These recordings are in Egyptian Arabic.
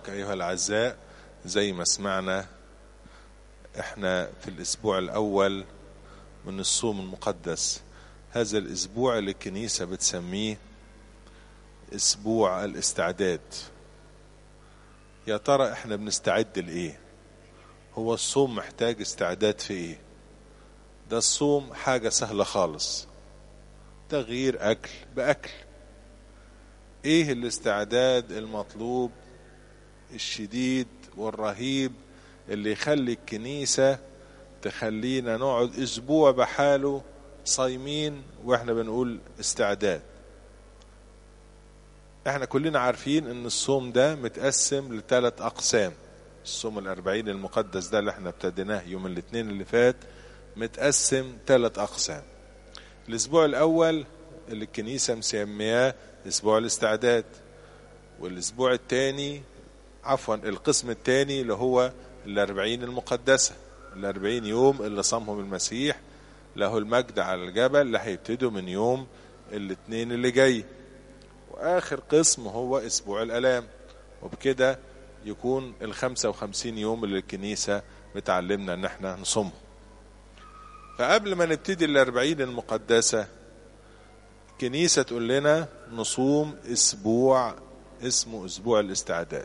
أيها الأعزاء زي ما سمعنا احنا في الأسبوع الأول من الصوم المقدس هذا الأسبوع اللي الكنيسة بتسميه أسبوع الاستعداد يا ترى احنا بنستعد لإيه هو الصوم محتاج استعداد في إيه ده الصوم حاجة سهلة خالص تغيير أكل بأكل إيه الاستعداد المطلوب الشديد والرهيب اللي يخلي الكنيسة تخلينا نقعد أسبوع بحاله صايمين وإحنا بنقول استعداد إحنا كلنا عارفين إن الصوم ده متقسم لثلاث أقسام الصوم الأربعين المقدس ده اللي إحنا ابتديناه يوم الاثنين اللي فات متقسم ثلاث أقسام الأسبوع الأول اللي الكنيسة مسمياه أسبوع الاستعداد والأسبوع الثاني عفوا القسم الثاني اللي هو الأربعين المقدسة الأربعين يوم اللي صامهم المسيح له المجد على الجبل اللي هيبتدوا من يوم الاثنين اللي جاي وآخر قسم هو أسبوع الألام وبكده يكون الخمسة وخمسين يوم اللي الكنيسة بتعلمنا ان احنا نصومهم فقبل ما نبتدي الأربعين المقدسة الكنيسة تقول لنا نصوم أسبوع اسمه أسبوع الاستعداد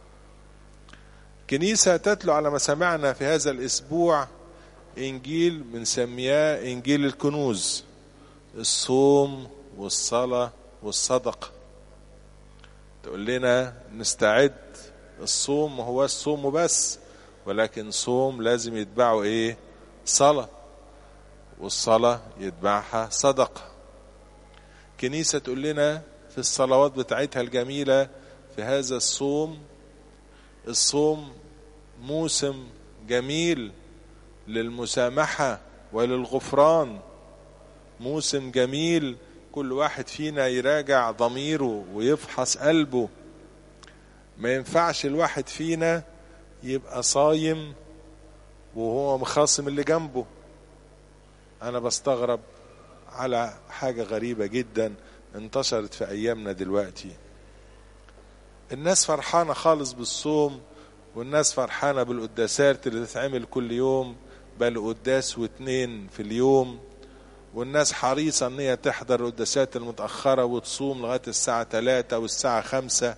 كنيسة تتلو على ما سمعنا في هذا الأسبوع إنجيل بنسمياه إنجيل الكنوز الصوم والصلاة والصدقة تقول لنا نستعد الصوم هو الصوم بس ولكن صوم لازم يتبعه ايه صلاة والصلاة يتبعها صدقة كنيسة تقول لنا في الصلوات بتاعتها الجميلة في هذا الصوم الصوم موسم جميل للمسامحة وللغفران موسم جميل كل واحد فينا يراجع ضميره ويفحص قلبه ما ينفعش الواحد فينا يبقى صايم وهو مخاصم اللي جنبه انا بستغرب على حاجة غريبة جدا انتشرت في ايامنا دلوقتي الناس فرحانة خالص بالصوم والناس فرحانة بالقداسات اللي تتعمل كل يوم بل قداس واتنين في اليوم والناس حريصة ان هي تحضر القداسات المتأخرة وتصوم لغاية الساعة تلاتة والساعة خمسة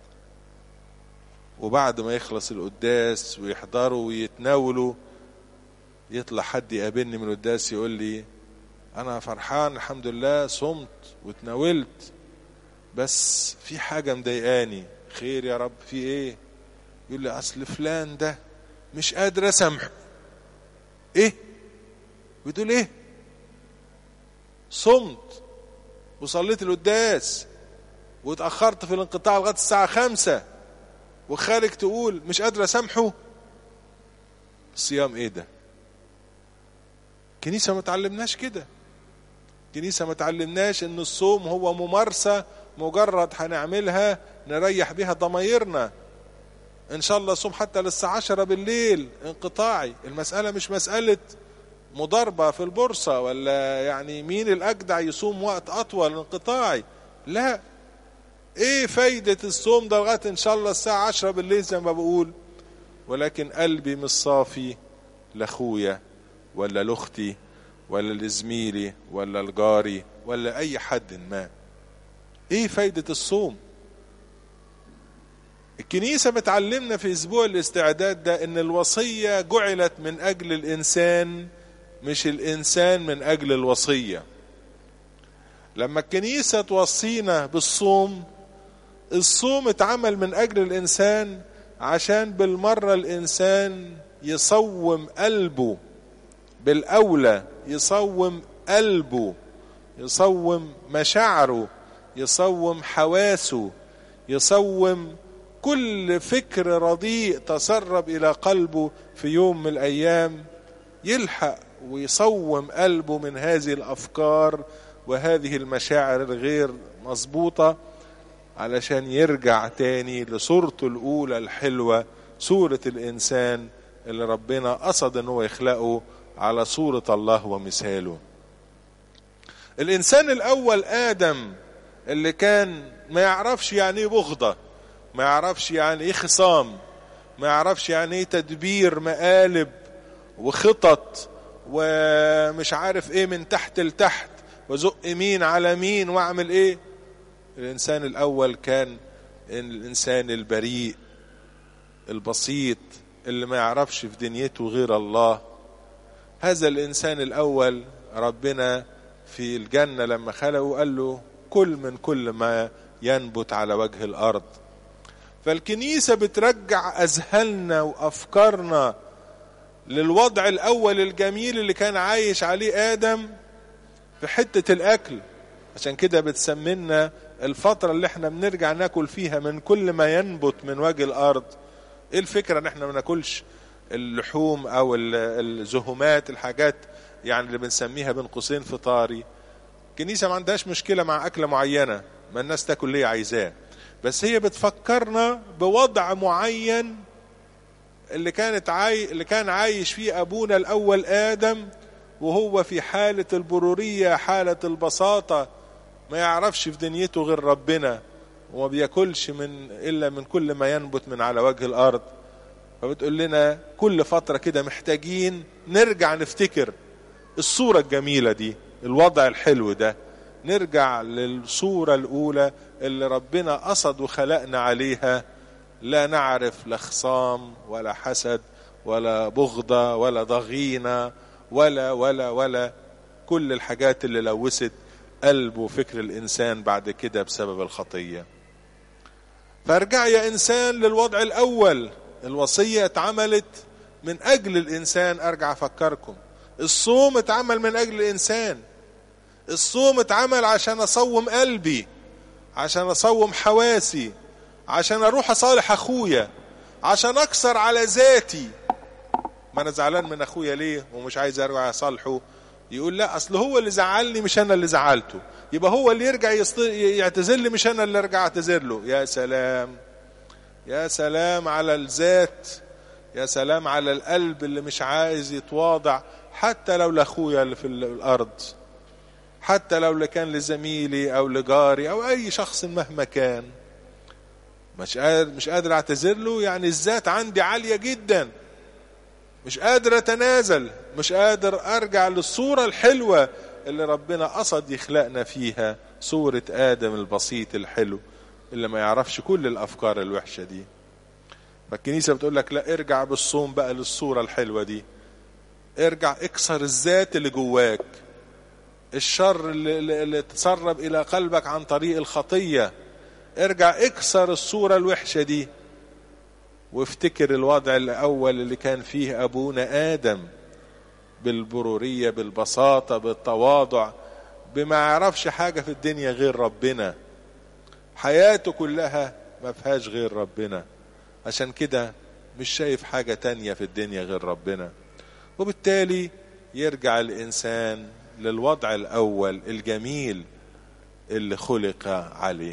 وبعد ما يخلص القداس ويحضروا ويتناولوا يطلع حد يقابلني من القداس يقول لي انا فرحان الحمد لله صمت وتناولت بس في حاجة مضايقاني خير يا رب في ايه يقول لي اصل فلان ده مش قادر اسامحه ايه بتقول ايه صمت وصليت القداس واتأخرت في الانقطاع لغاية الساعة خمسة وخارج تقول مش قادر اسامحه صيام ايه ده كنيسة ما تعلمناش كده كنيسة ما تعلمناش ان الصوم هو ممارسة مجرد هنعملها نريح بيها ضمايرنا ان شاء الله صوم حتى للساعة عشرة بالليل انقطاعي المسألة مش مسألة مضاربة في البورصة ولا يعني مين الأجدع يصوم وقت أطول انقطاعي لا ايه فايدة الصوم ده لغاية ان شاء الله الساعة عشرة بالليل زي ما بقول ولكن قلبي مش صافي لاخويا ولا لاختي ولا لزميلي ولا لجاري ولا اي حد ما ايه فايدة الصوم الكنيسة بتعلمنا في اسبوع الاستعداد ده ان الوصية جعلت من اجل الانسان مش الانسان من اجل الوصية لما الكنيسة توصينا بالصوم الصوم اتعمل من اجل الانسان عشان بالمرة الانسان يصوم قلبه بالاولى يصوم قلبه يصوم مشاعره يصوم حواسه يصوم كل فكر رديء تسرب الى قلبه في يوم من الايام يلحق ويصوم قلبه من هذه الافكار وهذه المشاعر الغير مظبوطه علشان يرجع تاني لصورته الاولى الحلوه صوره الانسان اللي ربنا قصد ان هو يخلقه على صوره الله ومثاله الانسان الاول ادم اللي كان ما يعرفش يعني ايه بغضه ما يعرفش يعني ايه خصام ما يعرفش يعني ايه تدبير مقالب وخطط ومش عارف ايه من تحت لتحت وزق مين على مين واعمل ايه الانسان الاول كان الانسان البريء البسيط اللي ما يعرفش في دنيته غير الله هذا الانسان الاول ربنا في الجنه لما خلقه قال له كل من كل ما ينبت على وجه الارض فالكنيسه بترجع اذهاننا وافكارنا للوضع الاول الجميل اللي كان عايش عليه ادم في حته الاكل عشان كده بتسمينا الفتره اللي احنا بنرجع ناكل فيها من كل ما ينبت من وجه الارض ايه الفكره ان احنا ما ناكلش اللحوم او الزهومات الحاجات يعني اللي بنسميها بين قوسين فطاري الكنيسه ما عندهاش مشكله مع اكله معينه ما الناس تاكل اللي عايزاه بس هي بتفكرنا بوضع معين اللي كانت عاي... اللي كان عايش فيه ابونا الاول ادم وهو في حاله البروريه حاله البساطه ما يعرفش في دنيته غير ربنا وما بياكلش من الا من كل ما ينبت من على وجه الارض فبتقول لنا كل فتره كده محتاجين نرجع نفتكر الصوره الجميله دي الوضع الحلو ده نرجع للصوره الاولى اللي ربنا قصد وخلقنا عليها لا نعرف لا خصام ولا حسد ولا بغضة ولا ضغينة ولا ولا ولا كل الحاجات اللي لوثت قلب وفكر الإنسان بعد كده بسبب الخطية فارجع يا إنسان للوضع الأول الوصية اتعملت من أجل الإنسان أرجع أفكركم الصوم اتعمل من أجل الإنسان الصوم اتعمل عشان أصوم قلبي عشان أصوم حواسي عشان اروح اصالح اخويا عشان اكسر على ذاتي ما انا زعلان من اخويا ليه ومش عايز ارجع اصالحه يقول لا اصل هو اللي زعلني مش انا اللي زعلته يبقى هو اللي يرجع يست... يعتذر لي مش انا اللي ارجع اعتذر له يا سلام يا سلام على الذات يا سلام على القلب اللي مش عايز يتواضع حتى لو لاخويا اللي في الارض حتى لو كان لزميلي او لجاري او اي شخص مهما كان مش قادر مش قادر اعتذر له يعني الذات عندي عاليه جدا مش قادر اتنازل مش قادر ارجع للصوره الحلوه اللي ربنا قصد يخلقنا فيها صوره ادم البسيط الحلو اللي ما يعرفش كل الافكار الوحشه دي فالكنيسه بتقول لك لا ارجع بالصوم بقى للصوره الحلوه دي ارجع اكسر الذات اللي جواك الشر اللي, اللي تسرب الى قلبك عن طريق الخطيه ارجع اكسر الصورة الوحشة دي وافتكر الوضع الأول اللي كان فيه أبونا آدم بالبرورية بالبساطة بالتواضع بما يعرفش حاجة في الدنيا غير ربنا حياته كلها ما فيهاش غير ربنا عشان كده مش شايف حاجة تانية في الدنيا غير ربنا وبالتالي يرجع الإنسان للوضع الأول الجميل اللي خلق عليه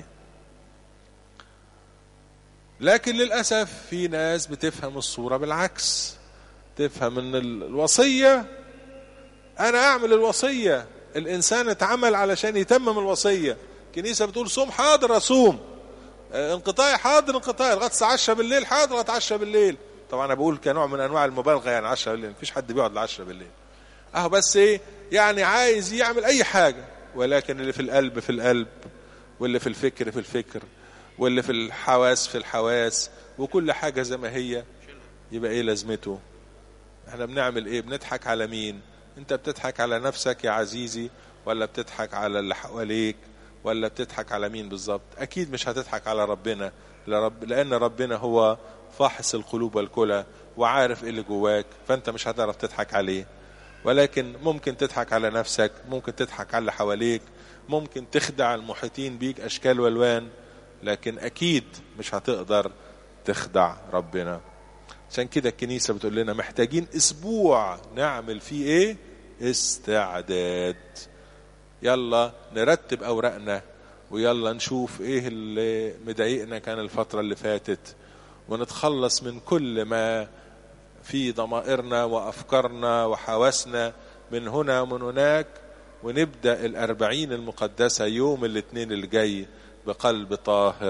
لكن للأسف في ناس بتفهم الصورة بالعكس تفهم ان الوصية انا اعمل الوصية الانسان اتعمل علشان يتمم الوصية الكنيسة بتقول صوم حاضر اصوم انقطاعي حاضر انقطاعي لغايه الساعه 10 بالليل حاضر لغايه 10 بالليل طبعا انا بقول كنوع من انواع المبالغه يعني 10 بالليل مفيش حد بيقعد ل 10 بالليل اهو بس ايه يعني عايز يعمل اي حاجه ولكن اللي في القلب في القلب واللي في الفكر في الفكر واللي في الحواس في الحواس وكل حاجه زي ما هي يبقى ايه لازمته احنا بنعمل ايه بنضحك على مين انت بتضحك على نفسك يا عزيزي ولا بتضحك على اللي حواليك ولا بتضحك على مين بالظبط اكيد مش هتضحك على ربنا لرب لان ربنا هو فاحص القلوب والكلى وعارف ايه اللي جواك فانت مش هتعرف تضحك عليه ولكن ممكن تضحك على نفسك ممكن تضحك على اللي حواليك ممكن تخدع المحيطين بيك اشكال والوان لكن اكيد مش هتقدر تخدع ربنا عشان كده الكنيسه بتقول لنا محتاجين اسبوع نعمل فيه ايه استعداد يلا نرتب اوراقنا ويلا نشوف ايه اللي مضايقنا كان الفتره اللي فاتت ونتخلص من كل ما في ضمائرنا وافكارنا وحواسنا من هنا ومن هناك ونبدا الاربعين المقدسه يوم الاثنين الجاي بقلب طاهر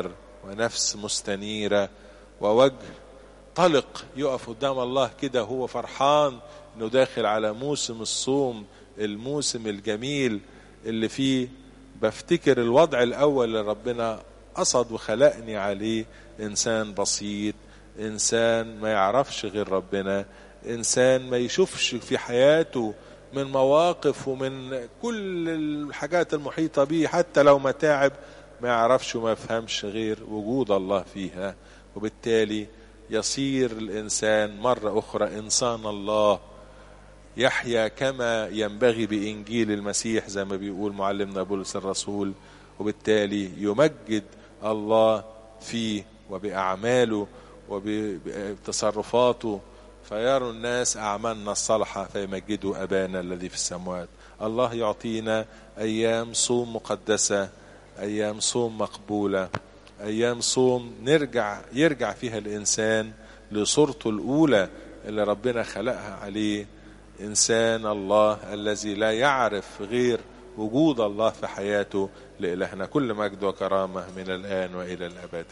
ونفس مستنيرة ووجه طلق يقف قدام الله كده هو فرحان انه داخل على موسم الصوم الموسم الجميل اللي فيه بفتكر الوضع الاول اللي ربنا قصد وخلقني عليه انسان بسيط انسان ما يعرفش غير ربنا انسان ما يشوفش في حياته من مواقف ومن كل الحاجات المحيطه به حتى لو متاعب ما يعرفش وما يفهمش غير وجود الله فيها وبالتالي يصير الانسان مره اخرى انسان الله يحيا كما ينبغي بانجيل المسيح زي ما بيقول معلمنا بولس الرسول وبالتالي يمجد الله فيه وباعماله وبتصرفاته فيروا الناس اعمالنا الصالحه فيمجدوا ابانا الذي في السماوات الله يعطينا ايام صوم مقدسه ايام صوم مقبوله ايام صوم نرجع يرجع فيها الانسان لصورته الاولى اللي ربنا خلقها عليه انسان الله الذي لا يعرف غير وجود الله في حياته لإلهنا كل مجد وكرامه من الان والى الابد